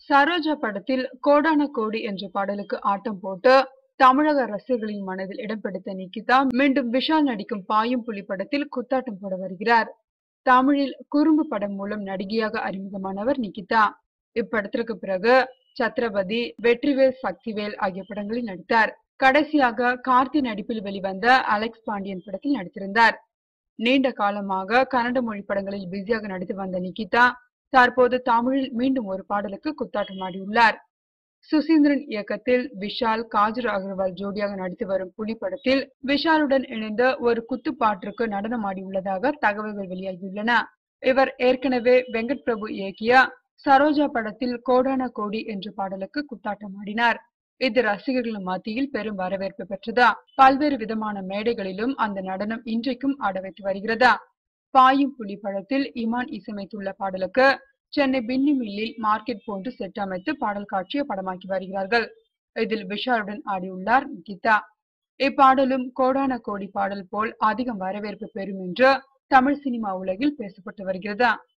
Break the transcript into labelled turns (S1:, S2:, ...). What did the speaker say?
S1: சரோஜா படத்தில் கோடான கோடி என்ற பாடலுக்கு ஆட்டம் போட்டு தமிழக ரசிகர்களின் மனதில் இடம் பிடித்த நிகிதா மீண்டும் விஷால் நடிக்கும் பாயும் புலி படத்தில் குத்தாட்டம் போட வருகிறார் தமிழில் குறும்பு படம் மூலம் நடிகையாக அறிமுகமானவர் நிகிதா இப்படத்திற்கு பிறகு சத்ரபதி வெற்றிவேல் சக்திவேல் ஆகிய படங்களில் நடித்தார் கடைசியாக கார்த்தி நடிப்பில் வெளிவந்த அலெக்ஸ் பாண்டியன் படத்தில் நடித்திருந்தார் நீண்ட காலமாக கன்னட மொழி படங்களில் பிஸியாக நடித்து வந்த நிகிதா தற்போது தமிழில் மீண்டும் ஒரு பாடலுக்கு குத்தாட்டம் ஆடியுள்ளார் சுசீந்திரன் இயக்கத்தில் விஷால் காஜல் அகர்வால் ஜோடியாக நடித்து வரும் புலி படத்தில் விஷாலுடன் இணைந்த ஒரு குத்து பாட்டிற்கு நடனமாடியுள்ளதாக தகவல்கள் வெளியாகியுள்ளன இவர் ஏற்கனவே வெங்கட் பிரபு இயக்கிய சரோஜா படத்தில் கோடான கோடி என்ற பாடலுக்கு குத்தாட்டம் ஆடினார் இது ரசிகர்கள் மத்தியில் பெரும் வரவேற்பு பெற்றதா பல்வேறு விதமான மேடைகளிலும் அந்த நடனம் இன்றைக்கும் ஆட வைத்து வருகிறதா பாயும் புலி படத்தில் இமான் இசையமைத்துள்ள பாடலுக்கு சென்னை பின்னி மில்லில் மார்க்கெட் போன்று செட் அமைத்து பாடல் காட்சியை படமாக்கி வருகிறார்கள் இதில் விஷாலுடன் ஆடியுள்ளார் கீதா இப்பாடலும் கோடான கோடி பாடல் போல் அதிகம் வரவேற்பு பெறும் என்று தமிழ் சினிமா உலகில் பேசப்பட்டு வருகிறதா